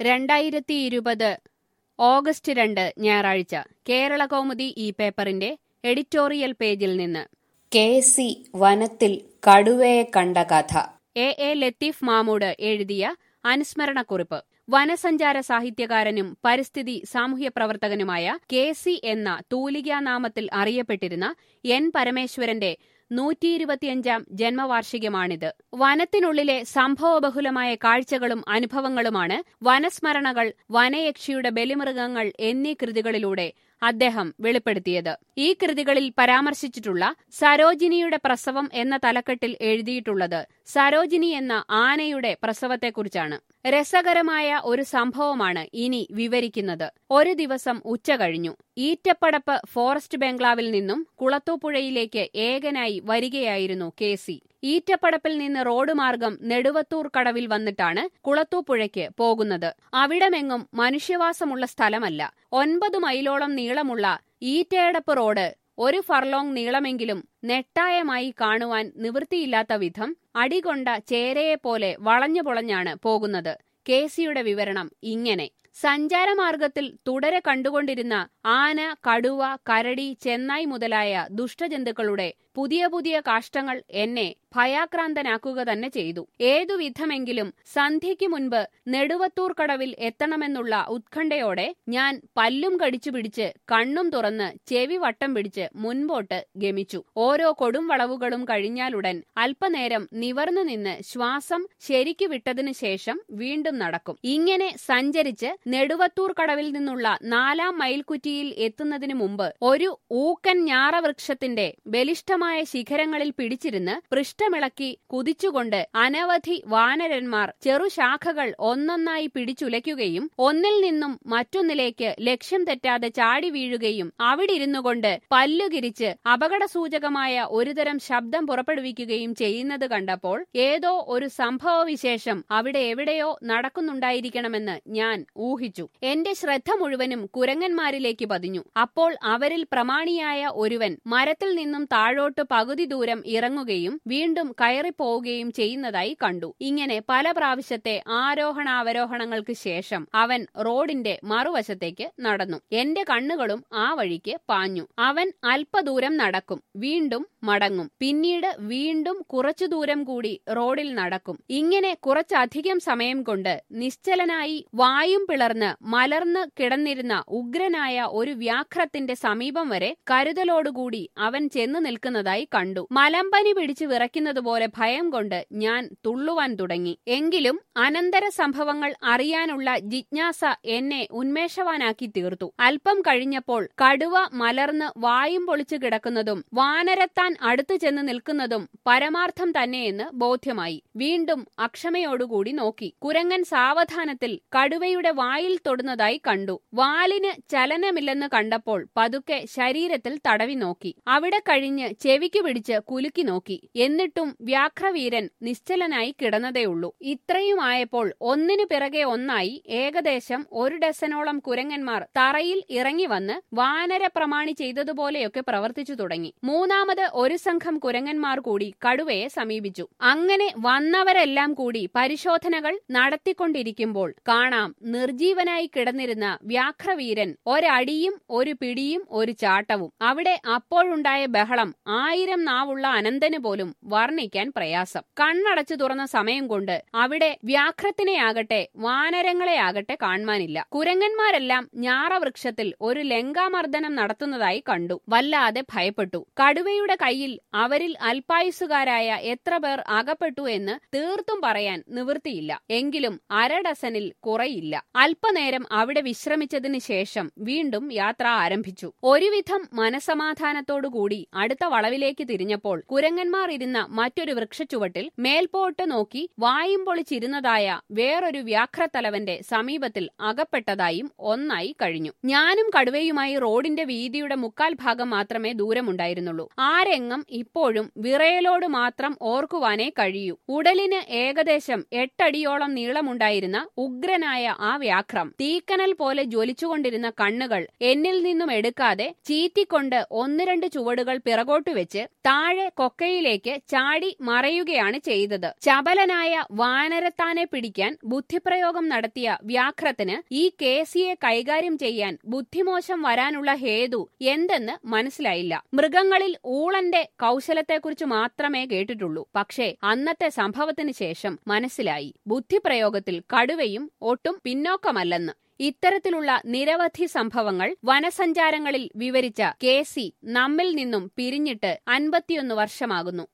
രണ്ടായിരത്തി ഇരുപത് ഓഗസ്റ്റ് രണ്ട് ഞായറാഴ്ച കേരള കൗമുദി ഈ പേപ്പറിന്റെ എഡിറ്റോറിയൽ പേജിൽ നിന്ന് കെ സി വനത്തിൽ കടുവയെ കണ്ട കഥ എ എ ലത്തീഫ് മാമൂട് എഴുതിയ അനുസ്മരണക്കുറിപ്പ് വനസഞ്ചാര സാഹിത്യകാരനും പരിസ്ഥിതി സാമൂഹ്യ പ്രവർത്തകനുമായ കെ സി എന്ന തൂലികാനാമത്തിൽ അറിയപ്പെട്ടിരുന്ന എൻ പരമേശ്വരന്റെ നൂറ്റി ഇരുപത്തിയഞ്ചാം ജന്മവാർഷികമാണിത് വനത്തിനുള്ളിലെ സംഭവബഹുലമായ കാഴ്ചകളും അനുഭവങ്ങളുമാണ് വനസ്മരണകൾ വനയക്ഷിയുടെ ബലിമൃഗങ്ങൾ എന്നീ കൃതികളിലൂടെ അദ്ദേഹം വെളിപ്പെടുത്തിയത് ഈ കൃതികളിൽ പരാമർശിച്ചിട്ടുള്ള സരോജിനിയുടെ പ്രസവം എന്ന തലക്കെട്ടിൽ എഴുതിയിട്ടുള്ളത് സരോജിനി എന്ന ആനയുടെ പ്രസവത്തെക്കുറിച്ചാണ് രസകരമായ ഒരു സംഭവമാണ് ഇനി വിവരിക്കുന്നത് ഒരു ദിവസം ഉച്ച കഴിഞ്ഞു ഈറ്റപ്പടപ്പ് ഫോറസ്റ്റ് ബംഗ്ലാവിൽ നിന്നും കുളത്തൂപ്പുഴയിലേക്ക് ഏകനായി വരികയായിരുന്നു കെ സി ഈറ്റപ്പടപ്പിൽ നിന്ന് റോഡ് മാർഗം നെടുവത്തൂർ കടവിൽ വന്നിട്ടാണ് കുളത്തൂപ്പുഴയ്ക്ക് പോകുന്നത് അവിടമെങ്ങും മനുഷ്യവാസമുള്ള സ്ഥലമല്ല ഒൻപത് മൈലോളം നീളമുള്ള ഈറ്റയടപ്പ് റോഡ് ഒരു ഫർലോങ് നീളമെങ്കിലും നെട്ടായമായി കാണുവാൻ നിവൃത്തിയില്ലാത്ത വിധം അടികൊണ്ട ചേരയെപ്പോലെ വളഞ്ഞു പൊളഞ്ഞാണ് പോകുന്നത് കേസിയുടെ വിവരണം ഇങ്ങനെ സഞ്ചാരമാർഗത്തിൽ തുടരെ കണ്ടുകൊണ്ടിരുന്ന ആന കടുവ കരടി ചെന്നായ് മുതലായ ദുഷ്ടജന്തുക്കളുടെ പുതിയ പുതിയ കാഷ്ടങ്ങൾ എന്നെ ഭയാക്രാന്തനാക്കുക തന്നെ ചെയ്തു ഏതുവിധമെങ്കിലും സന്ധ്യയ്ക്ക് മുൻപ് നെടുവത്തൂർ കടവിൽ എത്തണമെന്നുള്ള ഉത്കണ്ഠയോടെ ഞാൻ പല്ലും കടിച്ചു പിടിച്ച് കണ്ണും തുറന്ന് ചെവി വട്ടം പിടിച്ച് മുൻപോട്ട് ഗമിച്ചു ഓരോ കൊടും വളവുകളും കഴിഞ്ഞാലുടൻ അല്പനേരം നിവർന്നു നിന്ന് ശ്വാസം ശരിക്കു വിട്ടതിനു ശേഷം വീണ്ടും നടക്കും ഇങ്ങനെ സഞ്ചരിച്ച് നെടുവത്തൂർ കടവിൽ നിന്നുള്ള നാലാം മൈൽക്കുറ്റിയിൽ എത്തുന്നതിനു മുമ്പ് ഒരു ഊക്കൻ ഞാറവൃക്ഷത്തിന്റെ ബലിഷ്ഠമായ ശിഖരങ്ങളിൽ പിടിച്ചിരുന്ന് പൃഷ്ഠമിളക്കി കുതിച്ചുകൊണ്ട് അനവധി വാനരന്മാർ ചെറുശാഖകൾ ഒന്നൊന്നായി പിടിച്ചുലയ്ക്കുകയും ഒന്നിൽ നിന്നും മറ്റൊന്നിലേക്ക് ലക്ഷ്യം തെറ്റാതെ ചാടി വീഴുകയും അവിടിരുന്നുകൊണ്ട് പല്ലുകിരിച്ച് അപകടസൂചകമായ ഒരുതരം ശബ്ദം പുറപ്പെടുവിക്കുകയും ചെയ്യുന്നത് കണ്ടപ്പോൾ ഏതോ ഒരു സംഭവവിശേഷം അവിടെ എവിടെയോ നടക്കുന്നുണ്ടായിരിക്കണമെന്ന് ഞാൻ ഊഹിച്ചു എന്റെ ശ്രദ്ധ മുഴുവനും കുരങ്ങന്മാരിലേക്ക് പതിഞ്ഞു അപ്പോൾ അവരിൽ പ്രമാണിയായ ഒരുവൻ മരത്തിൽ നിന്നും താഴോട്ട് പകുതി ദൂരം ഇറങ്ങുകയും വീണ്ടും കയറിപ്പോവുകയും ചെയ്യുന്നതായി കണ്ടു ഇങ്ങനെ പല പ്രാവശ്യത്തെ ആരോഹണാവരോഹണങ്ങൾക്ക് ശേഷം അവൻ റോഡിന്റെ മറുവശത്തേക്ക് നടന്നു എന്റെ കണ്ണുകളും ആ വഴിക്ക് പാഞ്ഞു അവൻ അല്പദൂരം നടക്കും വീണ്ടും മടങ്ങും പിന്നീട് വീണ്ടും കുറച്ചു ദൂരം കൂടി റോഡിൽ നടക്കും ഇങ്ങനെ കുറച്ചധികം സമയം കൊണ്ട് നിശ്ചലനായി വായും പിളർന്ന് മലർന്ന് കിടന്നിരുന്ന ഉഗ്രനായ ഒരു വ്യാഘ്രത്തിന്റെ സമീപം വരെ കരുതലോടുകൂടി അവൻ ചെന്നു നിൽക്കുന്നതായി കണ്ടു മലമ്പനി പിടിച്ചു വിറയ്ക്കുന്നതുപോലെ ഭയം കൊണ്ട് ഞാൻ തുള്ളുവാൻ തുടങ്ങി എങ്കിലും അനന്തര സംഭവങ്ങൾ അറിയാനുള്ള ജിജ്ഞാസ എന്നെ ഉന്മേഷവാനാക്കി തീർത്തു അല്പം കഴിഞ്ഞപ്പോൾ കടുവ മലർന്ന് വായും പൊളിച്ചു കിടക്കുന്നതും വാനരത്താൻ അടുത്തു ചെന്ന് നിൽക്കുന്നതും പരമാർത്ഥം തന്നെയെന്ന് ബോധ്യമായി വീണ്ടും അക്ഷമയോടുകൂടി നോക്കി കുരങ്ങൻ സാവധാനത്തിൽ കടുവയുടെ വായിൽ തൊടുന്നതായി കണ്ടു വാലിന് ചലനമില്ലെന്ന് കണ്ടപ്പോൾ പതുക്കെ ശരീരത്തിൽ തടവി നോക്കി അവിടെ കഴിഞ്ഞ് ചെവിക്ക് പിടിച്ച് കുലുക്കി നോക്കി എന്നിട്ടും വ്യാഘ്രവീരൻ നിശ്ചലനായി കിടന്നതേയുള്ളൂ ഇത്രയുമായപ്പോൾ ഒന്നിനു പിറകെ ഒന്നായി ഏകദേശം ഒരു ഡസനോളം കുരങ്ങന്മാർ തറയിൽ ഇറങ്ങി വന്ന് വാനര പ്രമാണി ചെയ്തതുപോലെയൊക്കെ പ്രവർത്തിച്ചു തുടങ്ങി മൂന്നാമത് ഒരു സംഘം കുരങ്ങന്മാർ കൂടി കടുവയെ സമീപിച്ചു അങ്ങനെ വന്നവരെല്ലാം കൂടി പരിശോധനകൾ നടത്തിക്കൊണ്ടിരിക്കുമ്പോൾ കാണാം നിർജീവനായി കിടന്നിരുന്ന വ്യാഘ്രവീരൻ ഒരടിയും ഒരു പിടിയും ഒരു ചാട്ടവും അവിടെ അപ്പോഴുണ്ടായ ബഹളം ആയിരം നാവുള്ള അനന്തന് പോലും വർണ്ണിക്കാൻ പ്രയാസം കണ്ണടച്ചു തുറന്ന സമയം കൊണ്ട് അവിടെ വ്യാഘ്രത്തിനെയാകട്ടെ വാനരങ്ങളെയാകട്ടെ കാണുവാനില്ല കുരങ്ങന്മാരെല്ലാം ഞാറവൃക്ഷത്തിൽ ഒരു ലങ്കാമർദ്ദനം നടത്തുന്നതായി കണ്ടു വല്ലാതെ ഭയപ്പെട്ടു കടുവയുടെ കയ്യിൽ അവരിൽ അല്പായുസുകാരായ എത്ര പേർ അകപ്പെട്ടു എന്ന് തീർത്തും പറയാൻ നിവൃത്തിയില്ല എങ്കിലും അരഡസനിൽ കുറയില്ല അല്പനേരം അവിടെ വിശ്രമിച്ചതിന് ശേഷം വീണ്ടും യാത്ര ആരംഭിച്ചു ഒരുവിധം മനസമാധാനത്തോടുകൂടി അടുത്ത വളവിലേക്ക് തിരിഞ്ഞപ്പോൾ കുരങ്ങന്മാർ ഇരുന്ന മറ്റൊരു വൃക്ഷച്ചുവട്ടിൽ മേൽപോട്ട് നോക്കി വായും പൊളിച്ചിരുന്നതായ വേറൊരു വ്യാഘ്രത്തലവന്റെ സമീപത്തിൽ അകപ്പെട്ടതായും ഒന്നായി കഴിഞ്ഞു ഞാനും കടുവയുമായി റോഡിന്റെ വീതിയുടെ മുക്കാൽ ഭാഗം മാത്രമേ ദൂരമുണ്ടായിരുന്നുള്ളൂ ആ രംഗം ഇപ്പോഴും വിറയലോട് മാത്രം ഓർക്കുവാനേ കഴിയൂ ഉടലിന് ഏകദേശം എട്ടടിയോളം നീളമുണ്ടായിരുന്ന ഉഗ്രനായ ആ വ്യാഘ്രം തീക്കനൽ പോലെ ജ്വലിച്ചുകൊണ്ടിരുന്ന കണ്ണുകൾ എന്നിൽ നിന്നും എടുക്കാതെ ചീറ്റിക്കൊണ്ട് ഒന്ന് രണ്ട് ചുവടുകൾ പിറകോട്ട് വെച്ച് താഴെ കൊക്കയിലേക്ക് ചാടി മറയുകയാണ് ചെയ്തത് ചപലനായ വാനരത്താനെ പിടിക്കാൻ ബുദ്ധിപ്രയോഗം നടത്തിയ വ്യാഘ്രത്തിന് ഈ കേസിയെ കൈകാര്യം ചെയ്യാൻ ബുദ്ധിമോശം വരാനുള്ള ഹേതു എന്തെന്ന് മനസ്സിലായില്ല മൃഗങ്ങളിൽ ഊളന്റെ കൗശലത്തെക്കുറിച്ച് മാത്രമേ കേട്ടിട്ടുള്ളൂ പക്ഷേ അന്നത്തെ സംഭവത്തിന് ശേഷം മനസ്സിലായി ബുദ്ധിപ്രയോഗത്തിൽ കടുവയും ഒട്ടും പിന്നോക്കമല്ലെന്ന് ഇത്തരത്തിലുള്ള നിരവധി സംഭവങ്ങൾ വനസഞ്ചാരങ്ങളിൽ വിവരിച്ച കെ സി നമ്മിൽ നിന്നും പിരിഞ്ഞിട്ട് അൻപത്തിയൊന്ന് വർഷമാകുന്നു